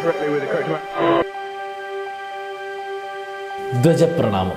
correctly with the correct amount. ധ്വജപ്രണാമം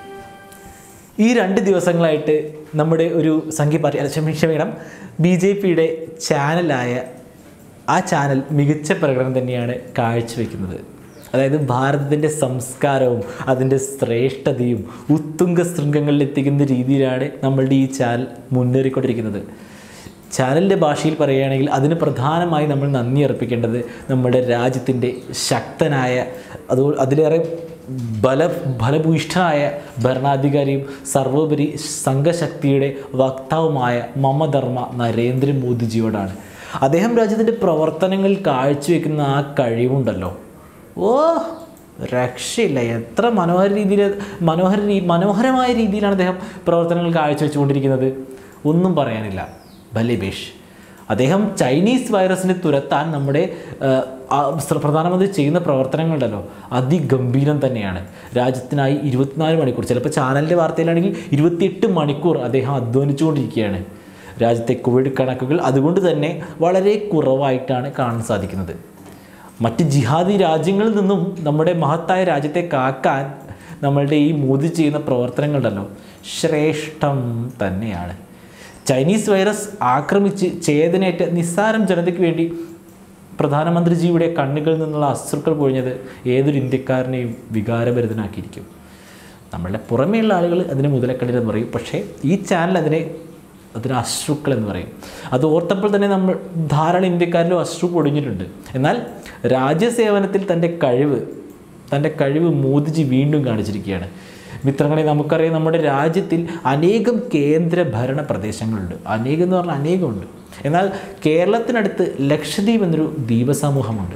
ഈ രണ്ട് ദിവസങ്ങളായിട്ട് നമ്മുടെ ഒരു സംഖ്യ പാർട്ടി അല്ല ക്ഷമി- ക്ഷമിക്കണം ബി ജെ പിയുടെ ചാനലായ ആ ചാനൽ മികച്ച പ്രകടനം തന്നെയാണ് കാഴ്ചവെക്കുന്നത് അതായത് ഭാരതത്തിൻ്റെ സംസ്കാരവും അതിൻ്റെ ശ്രേഷ്ഠതയും ഉത്തുംഗ ശൃംഗങ്ങളിൽ എത്തിക്കുന്ന രീതിയിലാണ് നമ്മളുടെ ഈ ചാനൽ മുന്നേറിക്കൊണ്ടിരിക്കുന്നത് ചാനലിൻ്റെ ഭാഷയിൽ പറയുകയാണെങ്കിൽ അതിന് പ്രധാനമായി നമ്മൾ നന്ദി അർപ്പിക്കേണ്ടത് നമ്മുടെ രാജ്യത്തിൻ്റെ ശക്തനായ അത് അതിലേറെ ബല ഫലഭൂയിഷ്ഠനായ ഭരണാധികാരിയും സർവോപരി സംഘശക്തിയുടെ വക്താവുമായ മമധർമ്മ നരേന്ദ്രമോദിജിയോടാണ് അദ്ദേഹം രാജ്യത്തിൻ്റെ പ്രവർത്തനങ്ങൾ കാഴ്ചവെക്കുന്ന ആ കഴിവുണ്ടല്ലോ ഓ രക്ഷയില്ല എത്ര മനോഹര രീതിയിൽ മനോഹര രീ- മനോഹരമായ രീതിയിലാണ് അദ്ദേഹം പ്രവർത്തനങ്ങൾ കാഴ്ചവെച്ചുകൊണ്ടിരിക്കുന്നത് ഒന്നും പറയാനില്ല ബലിബേഷ് അദ്ദേഹം ചൈനീസ് വൈറസിനെ തുരത്താൻ നമ്മുടെ ആ, ആ, ശ്ര- പ്രധാനമന്ത്രി ചെയ്യുന്ന പ്രവർത്തനങ്ങളുണ്ടല്ലോ അതിഗംഭീരം തന്നെയാണ് രാജ്യത്തിനായി ഇരുപത്തിനാല് മണിക്കൂർ ചിലപ്പോൾ ചാനലിൻ്റെ വാർത്തയിലാണെങ്കിൽ ഇരുപത്തിയെട്ട് മണിക്കൂർ അദ്ദേഹം അധ്വാനിച്ചുകൊണ്ടിരിക്കുകയാണ് രാജ്യത്തെ കോവിഡ് കണക്കുകൾ അതുകൊണ്ട് തന്നെ വളരെ കുറവായിട്ടാണ് കാണാൻ സാധിക്കുന്നത് മറ്റ് ജിഹാദി രാജ്യങ്ങളിൽ നിന്നും നമ്മുടെ മഹത്തായ രാജ്യത്തെ കാക്കാൻ നമ്മളുടെ ഈ മോദി ചെയ്യുന്ന പ്രവർത്തനങ്ങളുണ്ടല്ലോ ശ്രേഷ്ഠം തന്നെയാണ് ചൈനീസ് വൈറസ് ആക്രമിച്ച് ചേതനേറ്റ നിസ്സാരം ജനതയ്ക്ക് വേണ്ടി പ്രധാനമന്ത്രിജിയുടെ കണ്ണുകളിൽ നിന്നുള്ള അശ്രുക്കൾ പൊഴിഞ്ഞത് ഏതൊരു ഇന്ത്യക്കാരനെയും വികാരഭരിതനാക്കിയിരിക്കും നമ്മളുടെ പുറമേയുള്ള ആളുകൾ അതിനെ മുതലക്കണ്ണിലെന്ന് പറയും പക്ഷേ ഈ ചാനൽ അതിനെ അതിന് അശ്രുക്കൾ എന്ന് പറയും അത് ഓർത്തപ്പോൾ തന്നെ നമ്മൾ ധാരാളം ഇന്ത്യക്കാരിലും അശ്രു പൊടിഞ്ഞിട്ടുണ്ട് എന്നാൽ രാജ്യസേവനത്തിൽ തൻ്റെ കഴിവ് തൻ്റെ കഴിവ് മോദിജി വീണ്ടും കാണിച്ചിരിക്കുകയാണ് മിത്രങ്ങളെ നമുക്കറിയാം നമ്മുടെ രാജ്യത്തിൽ അനേകം കേന്ദ്ര ഭരണ പ്രദേശങ്ങളുണ്ട് അനേകം എന്ന് പറഞ്ഞാൽ അനേകമുണ്ട് എന്നാൽ കേരളത്തിനടുത്ത് ലക്ഷദ്വീപ് എന്നൊരു ദ്വീപസമൂഹമുണ്ട്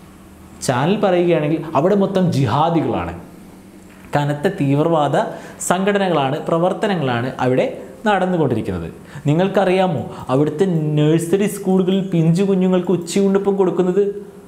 ചാനൽ പറയുകയാണെങ്കിൽ അവിടെ മൊത്തം ജിഹാദികളാണ് കനത്ത തീവ്രവാദ സംഘടനകളാണ് പ്രവർത്തനങ്ങളാണ് അവിടെ നടന്നുകൊണ്ടിരിക്കുന്നത് നിങ്ങൾക്കറിയാമോ അവിടുത്തെ നഴ്സറി സ്കൂളുകളിൽ പിഞ്ചു കുഞ്ഞുങ്ങൾക്ക് ഉച്ചയുണ്ടപ്പം കൊടുക്കുന്നത്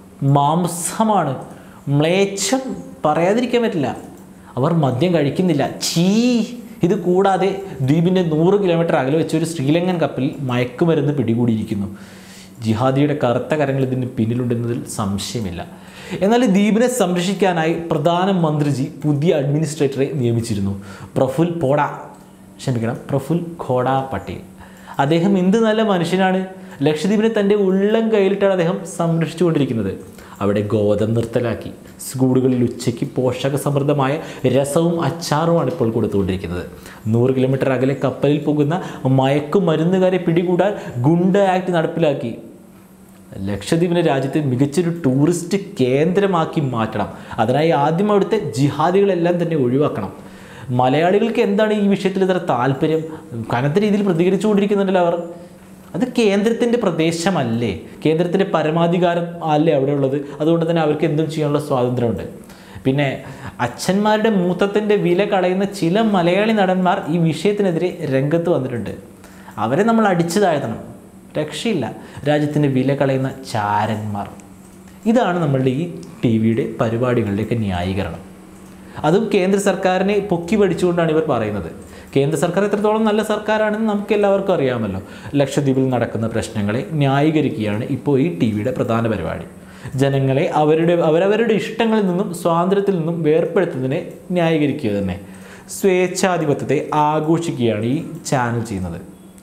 മാംസമാണ് മ്ലേച്ഛം പറയാതിരിക്കാൻ പറ്റില്ല അവർ മദ്യം കഴിക്കുന്നില്ല ചീ ഇത് കൂടാതെ ദ്വീപിൻ്റെ നൂറ് കിലോമീറ്റർ അകലെ വെച്ച് ഒരു ശ്രീലങ്കൻ കപ്പലിൽ മയക്കുമരുന്ന് പിടികൂടിയിരിക്കുന്നു ജിഹാദിയുടെ കറുത്ത കരങ്ങൾ ഇതിന് പിന്നിലുണ്ടെന്നതിൽ സംശയമില്ല എന്നാൽ ഈ ദ്വീപിനെ സംരക്ഷിക്കാനായി പ്രധാനമന്ത്രിജി പുതിയ അഡ്മിനിസ്ട്രേറ്ററെ നിയമിച്ചിരുന്നു പ്രഫുൽ പോഡ ക്ഷമിക്കണം പ്രഫുൽ ഖോഡ പട്ടേൽ അദ്ദേഹം എന്ത് നല്ല മനുഷ്യനാണ് ലക്ഷദ്വീപിനെ തൻ്റെ ഉള്ളം കയ്യിലിട്ടാണ് അദ്ദേഹം സംരക്ഷിച്ചുകൊണ്ടിരിക്കുന്നത് അവിടെ ഗോതം നിർത്തലാക്കി സ്കൂളുകളിൽ ഉച്ചയ്ക്ക് പോഷക സമൃദ്ധമായ രസവും അച്ചാറുമാണ് ഇപ്പോൾ കൊടുത്തുകൊണ്ടിരിക്കുന്നത് നൂറ് കിലോമീറ്റർ അകലെ കപ്പലിൽ പോകുന്ന മയക്കുമരുന്നുകാരെ പിടികൂടാൻ ഗുണ്ട ആക്ട് നടപ്പിലാക്കി ലക്ഷദ്വീപിനെ രാജ്യത്തെ മികച്ചൊരു ടൂറിസ്റ്റ് കേന്ദ്രമാക്കി മാറ്റണം അതിനായി ആദ്യം അവിടുത്തെ ജിഹാദികളെല്ലാം തന്നെ ഒഴിവാക്കണം മലയാളികൾക്ക് എന്താണ് ഈ വിഷയത്തിൽ ഇത്ര താല്പര്യം കനത്ത രീതിയിൽ പ്രതികരിച്ചുകൊണ്ടിരിക്കുന്നുണ്ടല്ലോ അവർ അത് കേന്ദ്രത്തിൻ്റെ പ്രദേശമല്ലേ കേന്ദ്രത്തിൻ്റെ പരമാധികാരം അല്ലേ അവിടെ ഉള്ളത് അതുകൊണ്ട് തന്നെ അവർക്ക് എന്തും ചെയ്യാനുള്ള സ്വാതന്ത്ര്യമുണ്ട് പിന്നെ അച്ഛന്മാരുടെ മൂത്തത്തിൻ്റെ വില കളയുന്ന ചില മലയാളി നടന്മാർ ഈ വിഷയത്തിനെതിരെ രംഗത്ത് വന്നിട്ടുണ്ട് അവരെ നമ്മൾ അടിച്ചു താഴ്ത്തണം രക്ഷയില്ല രാജ്യത്തിൻ്റെ വില കളയുന്ന ചാരന്മാർ ഇതാണ് നമ്മളുടെ ഈ ടി വിയുടെ പരിപാടികളുടെയൊക്കെ ന്യായീകരണം അതും കേന്ദ്ര സർക്കാരിനെ പൊക്കി പഠിച്ചുകൊണ്ടാണ് ഇവർ പറയുന്നത് കേന്ദ്ര സർക്കാർ എത്രത്തോളം നല്ല സർക്കാരാണെന്ന് നമുക്ക് എല്ലാവർക്കും അറിയാമല്ലോ ലക്ഷദ്വീപിൽ നടക്കുന്ന പ്രശ്നങ്ങളെ ന്യായീകരിക്കുകയാണ് ഇപ്പോൾ ഈ ടി വിയുടെ പ്രധാന പരിപാടി ജനങ്ങളെ അവരുടെ അവരവരുടെ ഇഷ്ടങ്ങളിൽ നിന്നും സ്വാതന്ത്ര്യത്തിൽ നിന്നും വേർപ്പെടുത്തുന്നതിനെ ന്യായീകരിക്കുക തന്നെ സ്വേച്ഛാധിപത്യത്തെ ആഘോഷിക്കുകയാണ് ഈ ചാനൽ ചെയ്യുന്നത്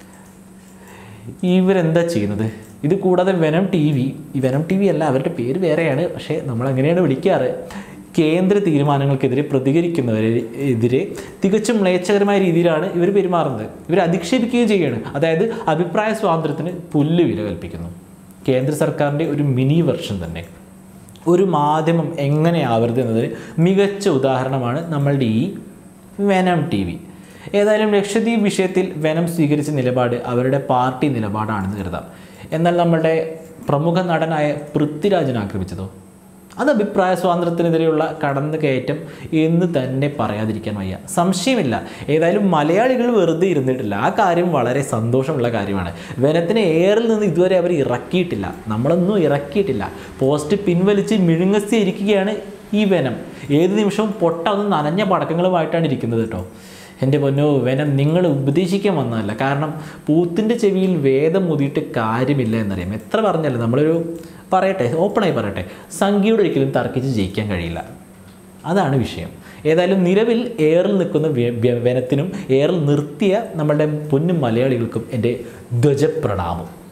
ഇവരെന്താ ചെയ്യുന്നത് ഇത് കൂടാതെ വെനം ടി വി ഈ വെനം ടി വി അല്ല അവരുടെ പേര് വേറെയാണ് പക്ഷേ നമ്മൾ അങ്ങനെയാണ് വിളിക്കാറ് കേന്ദ്ര തീരുമാനങ്ങൾക്കെതിരെ പ്രതികരിക്കുന്നവരെ എതിരെ തികച്ചും മ്ലേച്ഛകരമായ രീതിയിലാണ് ഇവർ പെരുമാറുന്നത് ഇവർ അധിക്ഷേപിക്കുകയും ചെയ്യുകയാണ് അതായത് അഭിപ്രായ സ്വാതന്ത്ര്യത്തിന് പുല്ല് വില കൽപ്പിക്കുന്നു കേന്ദ്ര സർക്കാരിൻ്റെ ഒരു മിനി വെർഷൻ തന്നെ ഒരു മാധ്യമം എങ്ങനെയാവരുത് എന്നതിന് മികച്ച ഉദാഹരണമാണ് നമ്മളുടെ ഈ വെനം ടി വി ഏതായാലും ലക്ഷദ്വീപ് വിഷയത്തിൽ വെനം സ്വീകരിച്ച നിലപാട് അവരുടെ പാർട്ടി നിലപാടാണെന്ന് കരുതാം എന്നാൽ നമ്മളുടെ പ്രമുഖ നടനായ പൃഥ്വിരാജിനെ ആക്രമിച്ചതോ അത് അഭിപ്രായ സ്വാതന്ത്ര്യത്തിനെതിരെയുള്ള കടന്നു കയറ്റം എന്ന് തന്നെ പറയാതിരിക്കാൻ വയ്യ സംശയമില്ല ഏതായാലും മലയാളികൾ വെറുതെ ഇരുന്നിട്ടില്ല ആ കാര്യം വളരെ സന്തോഷമുള്ള കാര്യമാണ് വനത്തിനെ എയറിൽ നിന്ന് ഇതുവരെ അവർ ഇറക്കിയിട്ടില്ല നമ്മളൊന്നും ഇറക്കിയിട്ടില്ല പോസ്റ്റ് പിൻവലിച്ച് മിഴുങ്ങസി ഇരിക്കുകയാണ് ഈ വനം ഏത് നിമിഷവും പൊട്ട ഒന്ന് നനഞ്ഞ പടക്കങ്ങളുമായിട്ടാണ് ഇരിക്കുന്നത് കേട്ടോ എൻ്റെ പൊന്നോ വനം നിങ്ങൾ ഉപദേശിക്കാൻ വന്നതല്ല കാരണം പൂത്തിൻ്റെ ചെവിയിൽ വേദം മുതിയിട്ട് കാര്യമില്ല എന്നറിയാം എത്ര പറഞ്ഞാലും നമ്മളൊരു പറയട്ടെ ഓപ്പണായി പറയട്ടെ സംഖ്യയോട് ഒരിക്കലും തർക്കിച്ച് ജയിക്കാൻ കഴിയില്ല അതാണ് വിഷയം ഏതായാലും നിലവിൽ എയറിൽ നിൽക്കുന്ന വ്യ- വ്യ- വനത്തിനും എയറിൽ നിർത്തിയ നമ്മളുടെ പൊന്നും മലയാളികൾക്കും എൻ്റെ ധ്വജപ്രണാമം